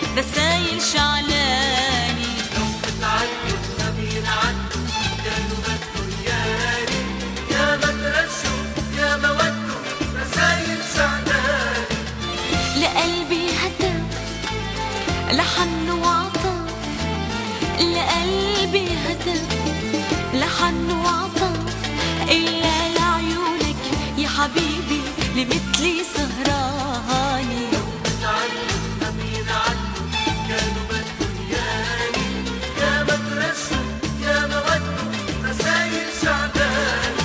رسايل شعلاني لو بتعدوا ما بينعدوا كانوا بدهم ياري يا ما ترشوا يا ما ودوا رسايل شعلاني لقلبي هتف لحن وعطف لقلبي هتف لحن وعطف إلا لعيونك يا حبيبي لمثلي سهراني بتعدوا ما بينعدوا كانوا بدهم ياري يا ما ترشوا يا ما ودوا رسايل شعلاني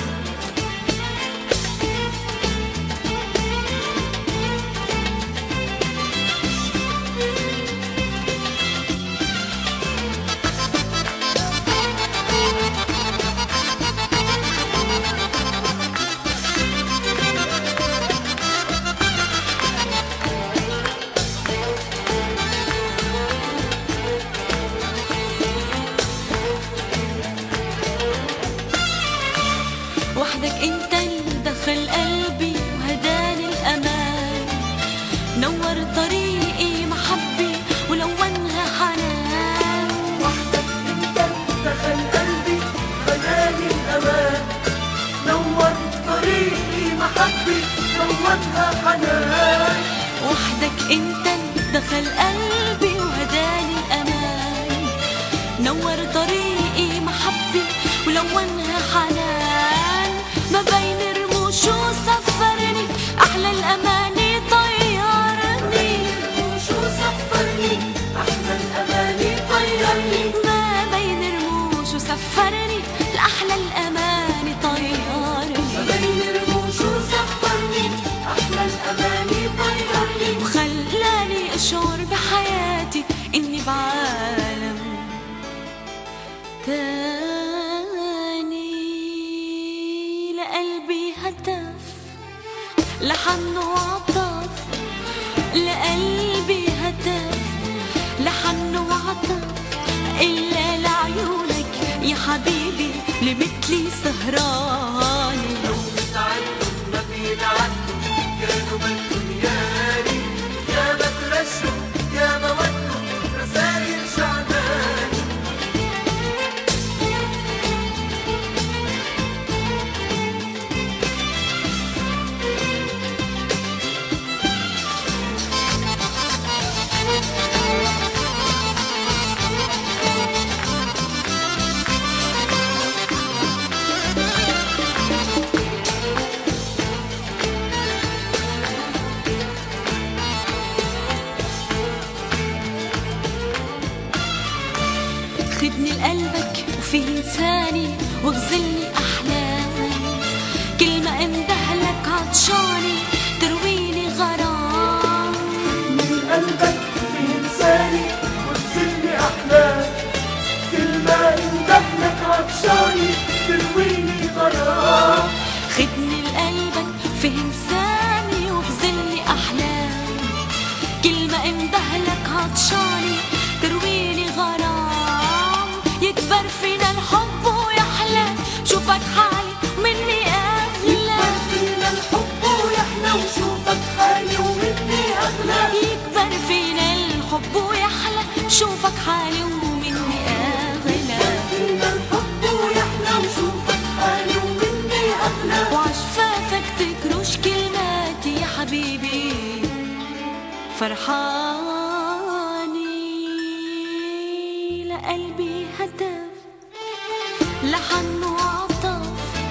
وحدك انت اللي دخل قلبي وهداني الامان نور طريقي محبي ولونها حنان وحدك انت دخل قلبي خلاني الامان نور طريقي محبي نورها حنان وحدك انت اللي دخل قلبي وهداني الامان نور طريقي محبي ولونها حنان ما بين رموشه سفرني احلى الاماني طيرني وشو سفرني احلى الاماني طيرني ما بين رموشه سفرني لاحلى الاماني طيرني بين رموشه سفرني احلى الاماني طيرني وخلاني اشعر بحياتي اني بعالم تاني لقلبي هتف لحن وعطف لقلبي هتف لحن وعطف إلا لعيونك يا حبيبي لمثلي سهراني لو بتعدوا ما بينعدوا كانوا بدهم ياري يا ما ترشوا يا ما ودوا رسايل شعباني خدني لقلبك وفي لساني واغزلني احلامي كل ما امدحلك عطشاني ترويني غرام من قلبك في لساني وتزلني احلام كل ما اندهلك عطشاني ترويني غرام خدني لقلبك في لساني واغزلني احلامي كل ما امدحلك عطشاني ترويني غرام يكبر فينا الحب ويحلى شوفك حالي مني اغلى فينا الحب ويحلى وشوفك حالي ومني اغلى يكبر فينا الحب ويحلى شوفك حالي ومني اغلى فينا الحب ويحلى وشوفك حالي ومني اغلى وعشفافك تكرش كلماتي يا حبيبي فرحاني لقلبي هتف لحن وعطف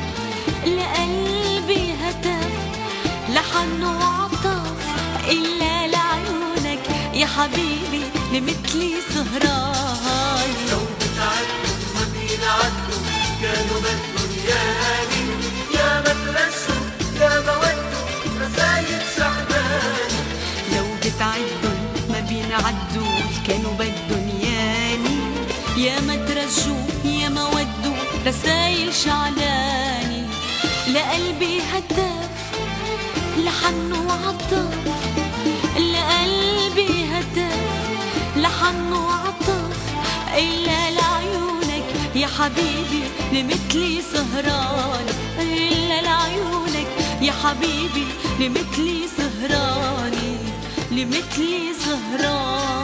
لقلبي هتف لحن وعطف إلا لعيونك يا حبيبي لمثلي سهراني لو بتعدوا ما بينعدوا كانوا بدهم ياري يا ما ترشوا يا ما ودوا رسايل شعباني لو بتعدوا ما بينعدوا كانوا بدهم ياني يا ما ترجوا يا ما ودوا رسايل شعلاني لقلبي هتف لحن وعطف لقلبي هتف لحن وعطف إلا لعيونك يا حبيبي لمثلي سهران إلا لعيونك يا حبيبي لمثلي سهراني لمثلي سهراني